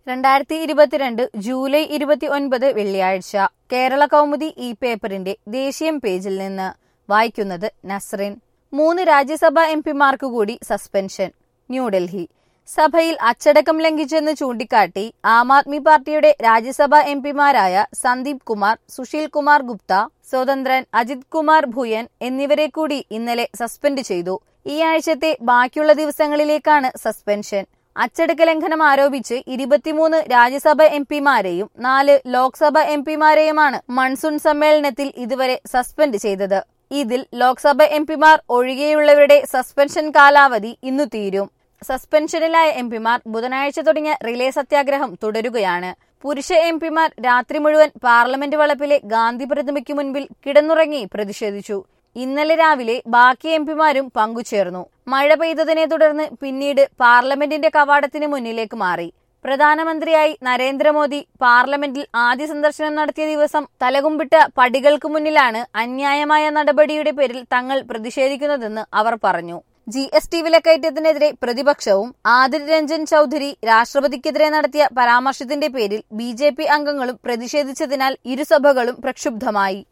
രണ്ടായിരത്തി ഇരുപത്തിരണ്ട് ജൂലൈ ഇരുപത്തി ഒൻപത് വെള്ളിയാഴ്ച കേരള കൗമുദി ഈ പേപ്പറിന്റെ ദേശീയം പേജിൽ നിന്ന് വായിക്കുന്നത് നസ്റിൻ മൂന്ന് രാജ്യസഭാ എം പിമാർക്ക് കൂടി സസ്പെൻഷൻ ന്യൂഡൽഹി സഭയിൽ അച്ചടക്കം ലംഘിച്ചെന്ന് ചൂണ്ടിക്കാട്ടി ആം ആദ്മി പാർട്ടിയുടെ രാജ്യസഭാ എം പിമാരായ സന്ദീപ് കുമാർ സുശീൽ കുമാർ ഗുപ്ത സ്വതന്ത്രൻ അജിത് കുമാർ ഭുയൻ എന്നിവരെ കൂടി ഇന്നലെ സസ്പെൻഡ് ചെയ്തു ഈ ആഴ്ചത്തെ ബാക്കിയുള്ള ദിവസങ്ങളിലേക്കാണ് സസ്പെൻഷൻ അച്ചടക്ക ലംഘനം ആരോപിച്ച് ഇരുപത്തിമൂന്ന് രാജ്യസഭ എം പിമാരെയും നാല് ലോക്സഭ എം പിമാരെയുമാണ് മൺസൂൺ സമ്മേളനത്തിൽ ഇതുവരെ സസ്പെൻഡ് ചെയ്തത് ഇതിൽ ലോക്സഭ എം പിമാർ ഒഴികെയുള്ളവരുടെ സസ്പെൻഷൻ കാലാവധി ഇന്നു തീരും സസ്പെൻഷനിലായ എം പിമാർ ബുധനാഴ്ച തുടങ്ങിയ റിലേ സത്യാഗ്രഹം തുടരുകയാണ് പുരുഷ എം പിമാർ രാത്രി മുഴുവൻ പാർലമെന്റ് വളപ്പിലെ ഗാന്ധി പ്രതിമയ്ക്ക് മുൻപിൽ കിടന്നുറങ്ങി പ്രതിഷേധിച്ചു ഇന്നലെ രാവിലെ ബാക്കി എം പിമാരും പങ്കുചേർന്നു മഴ പെയ്തതിനെ തുടർന്ന് പിന്നീട് പാർലമെന്റിന്റെ കവാടത്തിന് മുന്നിലേക്ക് മാറി പ്രധാനമന്ത്രിയായി നരേന്ദ്രമോദി പാർലമെന്റിൽ ആദ്യ സന്ദർശനം നടത്തിയ ദിവസം തലകുമ്പിട്ട പടികൾക്ക് മുന്നിലാണ് അന്യായമായ നടപടിയുടെ പേരിൽ തങ്ങൾ പ്രതിഷേധിക്കുന്നതെന്ന് അവർ പറഞ്ഞു ജി എസ് ടി വിലക്കയറ്റത്തിനെതിരെ പ്രതിപക്ഷവും ആദിർ രഞ്ജൻ ചൌധരി രാഷ്ട്രപതിക്കെതിരെ നടത്തിയ പരാമർശത്തിന്റെ പേരിൽ ബി ജെ പി അംഗങ്ങളും പ്രതിഷേധിച്ചതിനാൽ ഇരുസഭകളും പ്രക്ഷുബ്ധമായി